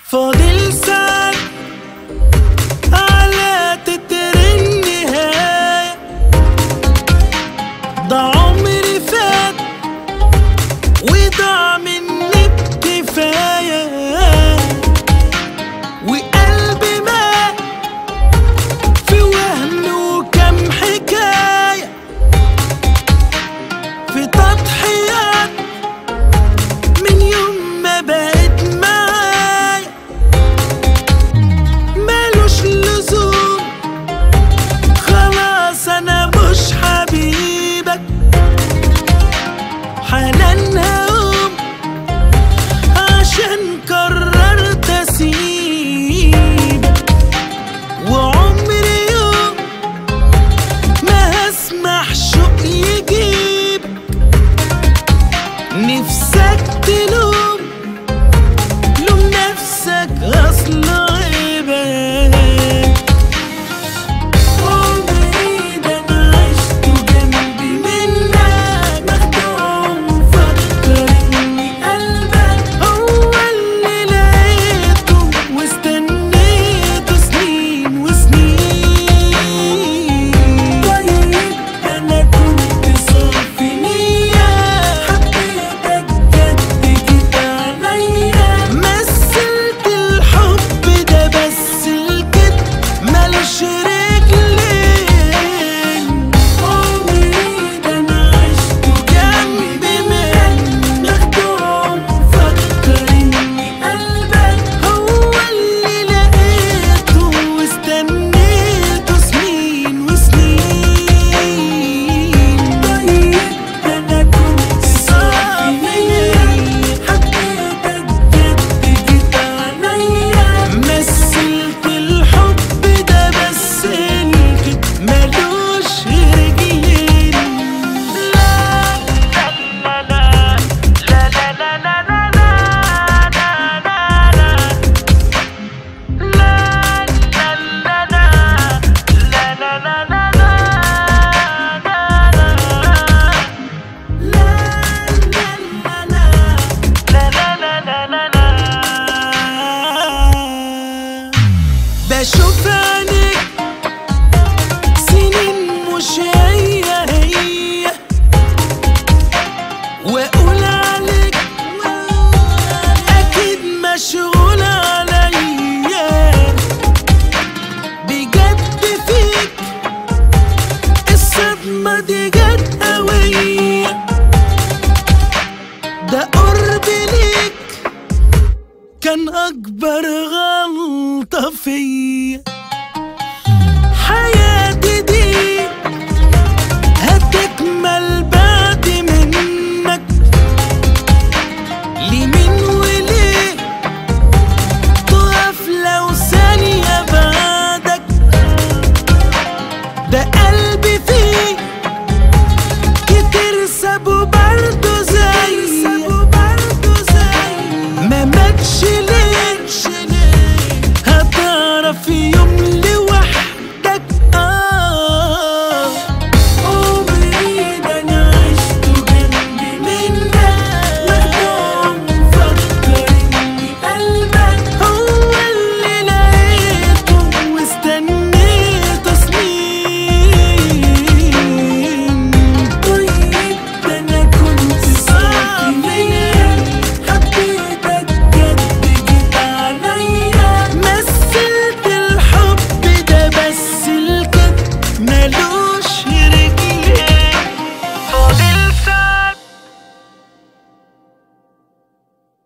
فاضل ساعات على تتر النهاية ده عمري فات وضاع مني بكفاية وقلبي مات في وهم وكم حكاية في تضحيات من يوم ما بقت معايا مالوش لزوم خلاص انا مش حبيبك حنان هقوم عشان قررت اسيبك وعمري يوم ما هسمح شوق يجيبك نفسك تلوم لوم نفسك اصل عيبك عمري ده انا عشت جنبي منك مخدوع ومفكر اني قلبك هو اللي لقيته واستنيته سنين وسنين طيب انا كنت صافي نية حبيتك جد جيت عليا مثلت الحب ده بس الكدب ملوش رجلين عمري ده انا عشت جنبي منك مخدوع ومفكر اني قلبك هو اللي لقيته واستنيته سنين وسنين طيب ده انا كنت صافي حبيتك جد جيت عليا مثلت الحب ده بس الكدب ملوش رجلين لا لا لا لا لا لا لا لا لا لا لا لا بشوف عينيك سنين مش هي هي واقول عليك اكيد مشغول عليا بجد فيك الصدمة دي جت قوية ده قرب ليك كان أكبر غلطة فيا